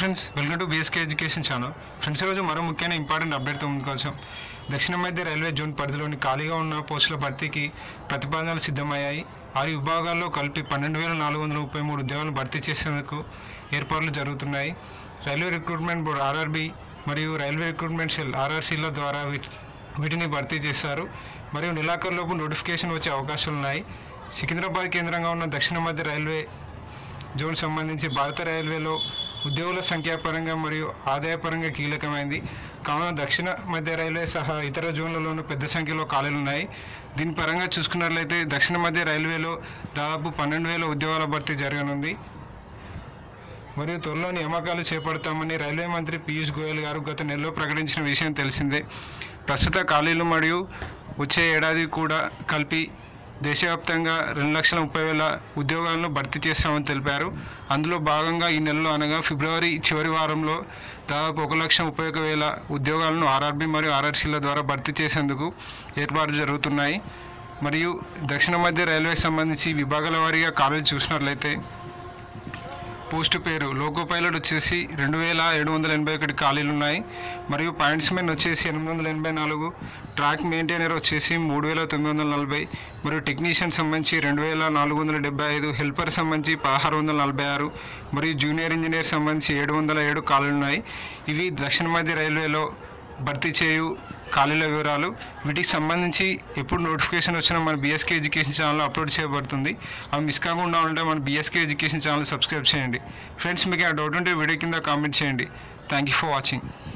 friends welcome to BSK education channel friends ఈరోజు మరో ముఖ్యమైన ఇంపార్టెంట్ అప్డేట్తో ముందుకు వచ్చాం దక్షిణ మధ్య రైల్వే జోన్ పరిధిలోని ఖాళీగా ఉన్న పోస్టుల భర్తీకి ప్రతిపాదనలు సిద్ధమయ్యాయి ఆరు విభాగాల్లో కలిపి పన్నెండు వేల నాలుగు వందల ముప్పై మూడు ఉద్యోగాలను భర్తీ చేసేందుకు ఏర్పాట్లు జరుగుతున్నాయి రైల్వే రిక్రూట్మెంట్ బోర్డు ఆర్ఆర్బి మరియు రైల్వే రిక్రూట్మెంట్ సెల్ ఆర్ఆర్సీల ద్వారా వీటి వీటిని భర్తీ చేస్తారు మరియు నెలాఖరులోపు నోటిఫికేషన్ వచ్చే అవకాశాలు ఉన్నాయి సికింద్రాబాద్ కేంద్రంగా ఉన్న దక్షిణ మధ్య రైల్వే జోన్ సంబంధించి భారత రైల్వేలో ఉద్యోగుల సంఖ్యాపరంగా మరియు ఆదాయపరంగా కీలకమైంది కావున దక్షిణ మధ్య రైల్వే సహా ఇతర జోన్లలోనూ పెద్ద సంఖ్యలో ఖాళీలు ఉన్నాయి దీని పరంగా చూసుకున్నట్లయితే దక్షిణ మధ్య రైల్వేలో దాదాపు పన్నెండు వేల ఉద్యోగాల భర్తీ జరగనుంది మరియు త్వరలో నియామకాలు చేపడతామని రైల్వే మంత్రి పీయూష్ గోయల్ గారు గత నెలలో ప్రకటించిన విషయం తెలిసిందే ప్రస్తుత ఖాళీలు మరియు వచ్చే ఏడాది కూడా కలిపి దేశవ్యాప్తంగా రెండు లక్షల ముప్పై వేల ఉద్యోగాలను భర్తీ చేస్తామని తెలిపారు అందులో భాగంగా ఈ నెలలో అనగా ఫిబ్రవరి చివరి వారంలో దాదాపు ఒక లక్ష ముప్పై ఒక వేల ఉద్యోగాలను ఆర్ఆర్బీ మరియు ఆర్ఆర్సీల ద్వారా భర్తీ చేసేందుకు ఏర్పాట్లు జరుగుతున్నాయి మరియు దక్షిణ మధ్య రైల్వే సంబంధించి విభాగాల వారీగా ఖాళీలు చూసినట్లయితే పోస్టు పేరు లోకో పైలట్ వచ్చేసి రెండు వేల ఏడు వందల ఎనభై ఒకటి ఖాళీలు ఉన్నాయి మరియు పాయింట్స్ మెన్ వచ్చేసి ఎనిమిది వందల ఎనభై నాలుగు ట్రాక్ మెయింటైనర్ వచ్చేసి మూడు వేల తొమ్మిది వందల నలభై మరియు టెక్నీషియన్ సంబంధించి రెండు వేల నాలుగు వందల డెబ్బై ఐదు హెల్పర్ సంబంధించి పదహారు వందల నలభై ఆరు మరియు జూనియర్ ఇంజనీర్ సంబంధించి ఏడు వందల ఏడు ఖాళీలు ఉన్నాయి ఇవి దక్షిణ మధ్య రైల్వేలో భర్తీ చేయు ఖాళీల వివరాలు వీటికి సంబంధించి ఎప్పుడు నోటిఫికేషన్ వచ్చినా మన బీఎస్కే ఎడ్యుకేషన్ ఛానల్లో అప్లోడ్ చేయబడుతుంది అవి మిస్ కాకుండా ఉంటే మన బీఎస్కే ఎడ్యుకేషన్ ఛానల్ సబ్స్క్రైబ్ చేయండి ఫ్రెండ్స్ మీకు ఆ డౌట్ ఉంటే వీడియో కింద కామెంట్ చేయండి థ్యాంక్ యూ ఫర్ వాచింగ్